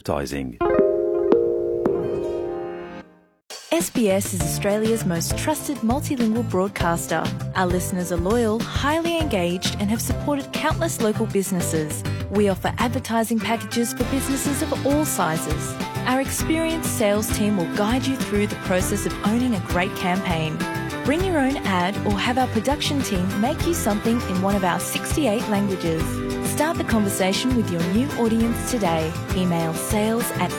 advertising. SBS is Australia's most trusted multilingual broadcaster. Our listeners are loyal, highly engaged, and have supported countless local businesses. We offer advertising packages for businesses of all sizes. Our experienced sales team will guide you through the process of owning a great campaign. Bring your own ad or have our production team make you something in one of our 68 languages. Start the conversation with your new audience today. Email sales at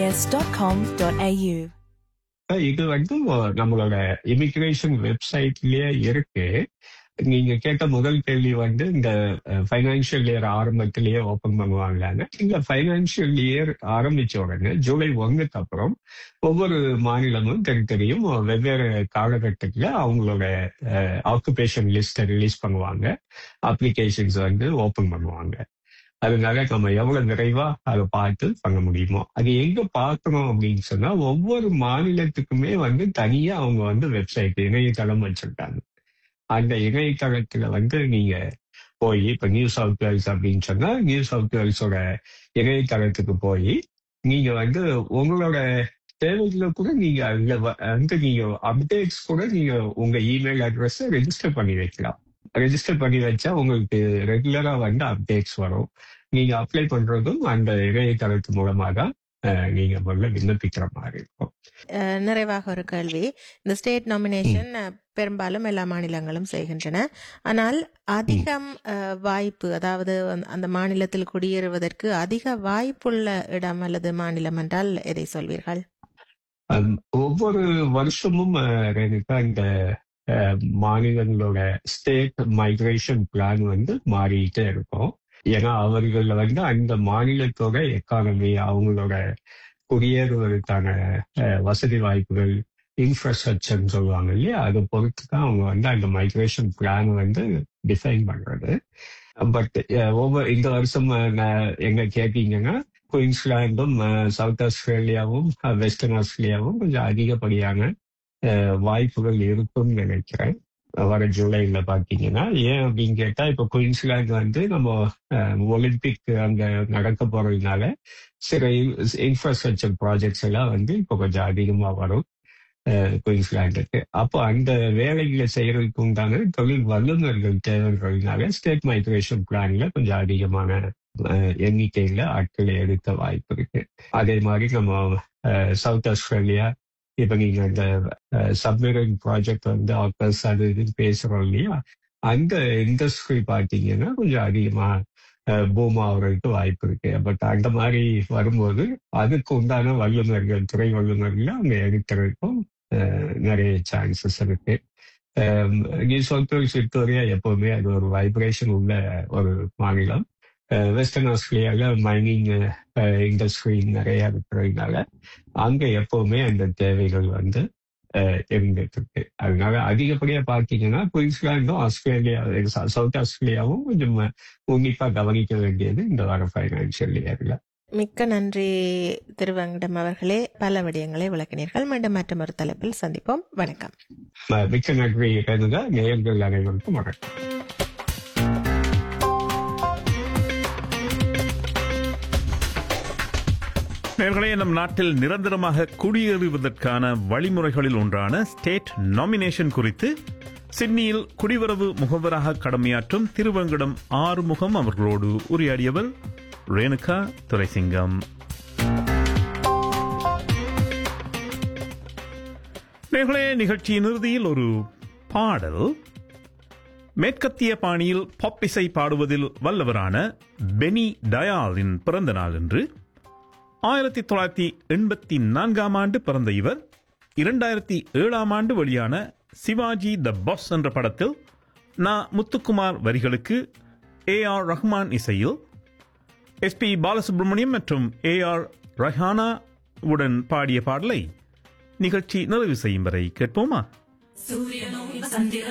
sbs.com.au. இது வந்து நம்மளோட immigration வெப்சைட்லயே இருக்கு நீங்க கேட்ட முதல் கேள்வி வந்து இந்த ஃபைனான்சியல் இயர் ஆரம்பத்திலேயே ஓபன் பண்ணுவாங்களான்னு இந்த ஃபைனான்சியல் இயர் ஆரம்பிச்ச உடனே ஜூலை ஒன்னுக்கு அப்புறம் ஒவ்வொரு மாநிலமும் தனித்தனியும் வெவ்வேறு காலகட்டத்தில் அவங்களோட ஆக்குபேஷன் லிஸ்ட்டை ரிலீஸ் பண்ணுவாங்க அப்ளிகேஷன்ஸ் வந்து ஓபன் பண்ணுவாங்க அதனால நம்ம எவ்வளவு நிறைவா அதை பார்த்து பண்ண முடியுமோ அது எங்க பார்க்கணும் அப்படின்னு சொன்னா ஒவ்வொரு மாநிலத்துக்குமே வந்து தனியா அவங்க வந்து வெப்சைட் இணையதளம் வச்சிருக்காங்க அந்த இணையதளத்துல வந்து நீங்க போய் இப்ப நியூ சவுத் வேல்ஸ் அப்படின்னு சொன்னா நியூ சவுத் வேல்ஸோட இணையதளத்துக்கு போய் நீங்க வந்து உங்களோட தேவைகளை கூட நீங்க அதுல வந்து நீங்க அப்டேட்ஸ் கூட நீங்க உங்க இமெயில் அட்ரஸ் ரெஜிஸ்டர் பண்ணி வைக்கலாம் ரெஜிஸ்டர் பண்ணி வச்சா உங்களுக்கு ரெகுலரா வந்து அப்டேட்ஸ் வரும் நீங்க அப்ளை பண்றதும் அந்த இணையதளத்து மூலமா தான் நீங்க முதல்ல விண்ணப்பிக்கிற மாதிரி இருக்கும் நிறைவாக ஒரு கேள்வி இந்த ஸ்டேட் நாமினேஷன் பெரும்பாலும் எல்லா மாநிலங்களும் செய்கின்றன ஆனால் அதிகம் வாய்ப்பு அதாவது அந்த மாநிலத்தில் குடியேறுவதற்கு அதிக வாய்ப்புள்ள இடம் அல்லது மாநிலம் என்றால் எதை சொல்வீர்கள் ஒவ்வொரு வருஷமும் ரேணுகா இந்த மாநிலங்களோட ஸ்டேட் மைக்ரேஷன் பிளான் வந்து மாறிட்டே இருக்கும் ஏன்னா அவர்கள் வந்து அந்த மாநிலத்தோட எக்கானமி அவங்களோட குடியேறுவதற்கான வசதி வாய்ப்புகள் இன்ஃப்ராஸ்ட்ரக்சர்னு சொல்லுவாங்க இல்லையா அதை பொறுத்து தான் அவங்க வந்து அந்த மைக்ரேஷன் பிளான் வந்து டிஃபைன் பண்றது பட் ஒவ்வொரு இந்த வருஷம் எங்க கேட்டீங்கன்னா குயின்ஸ்லாண்டும் சவுத் ஆஸ்திரேலியாவும் வெஸ்டர்ன் ஆஸ்திரேலியாவும் கொஞ்சம் அதிகப்படியான வாய்ப்புகள் இருக்கும்னு நினைக்கிறேன் வர ஜூலைல பாத்தீங்கன்னா ஏன் அப்படின்னு கேட்டா இப்ப குயின்ஸ்லாந்து வந்து நம்ம ஒலிம்பிக் அங்க நடக்க போறதுனால சில இன்ஃப்ராஸ்ட்ரக்சர் ப்ராஜெக்ட்ஸ் எல்லாம் வந்து இப்போ கொஞ்சம் அதிகமா வரும் குயின்ஸ்லாண்டுக்கு அப்போ அந்த வேலைகளை செய்யறதுக்கு உண்டான தொழில் வல்லுநர்கள் தேவைன்றதுனால ஸ்டேட் மைக்ரேஷன் பிளான்ல கொஞ்சம் அதிகமான எண்ணிக்கையில ஆட்களை எடுக்க வாய்ப்பு இருக்கு அதே மாதிரி நம்ம சவுத் ஆஸ்திரேலியா இப்ப நீங்க இந்த சப்மரீன் ப்ராஜெக்ட் வந்து ஆக்கர்ஸ் அது இதுன்னு பேசுறோம் இல்லையா அந்த இண்டஸ்ட்ரி பார்த்தீங்கன்னா கொஞ்சம் அதிகமா பூம் ஆகுறதுக்கு வாய்ப்பு இருக்கு பட் அந்த மாதிரி வரும்போது அதுக்கு உண்டான வல்லுநர்கள் துறை வல்லுநர்கள் அங்க எடுக்கிறதுக்கும் நிறைய சான்சஸ் இருக்கு நியூ சவுத் வேல்ஸ் விக்டோரியா எப்பவுமே அது ஒரு வைப்ரேஷன் உள்ள ஒரு மாநிலம் வெஸ்டர்ன் ஆஸ்திரேலியால மைனிங் இண்டஸ்ட்ரி நிறைய இருக்கிறதுனால அங்க எப்பவுமே அந்த தேவைகள் வந்து இருந்துட்டு இருக்கு அதனால அதிகப்படியா பாத்தீங்கன்னா குயின்ஸ்லாண்டும் ஆஸ்திரேலியா சவுத் ஆஸ்திரேலியாவும் கொஞ்சம் உன்னிப்பா கவனிக்க வேண்டியது இந்த வார பைனான்சியல் இயர்ல மிக்க நன்றி திருவங்கடம் அவர்களே பல விடயங்களை விளக்கினீர்கள் மீண்டும் மற்றொரு ஒரு தலைப்பில் சந்திப்போம் வணக்கம் மிக்க நன்றி நேயர்கள் அனைவருக்கும் வணக்கம் நேர்களே நம் நாட்டில் நிரந்தரமாக குடியேறுவதற்கான வழிமுறைகளில் ஒன்றான ஸ்டேட் நாமினேஷன் குறித்து சிட்னியில் குடிவரவு முகவராக கடமையாற்றும் திருவங்கடம் ஆறுமுகம் அவர்களோடு உரையாடியவர் ரேணுகா துரைசிங்கம் நேர்களே நிகழ்ச்சியின் இறுதியில் ஒரு பாடல் மேற்கத்திய பாணியில் பாப் இசை பாடுவதில் வல்லவரான பெனி டயாலின் பிறந்த நாள் என்று ஆயிரத்தி தொள்ளாயிரத்தி எண்பத்தி நான்காம் ஆண்டு பிறந்த இவர் இரண்டாயிரத்தி ஏழாம் ஆண்டு வெளியான சிவாஜி த பாஸ் என்ற படத்தில் நா முத்துக்குமார் வரிகளுக்கு ஏ ஆர் ரஹ்மான் இசையில் எஸ் பி பாலசுப்ரமணியம் மற்றும் ஏ ஆர் ரஹானா உடன் பாடிய பாடலை நிகழ்ச்சி நிறைவு செய்யும் வரை கேட்போமா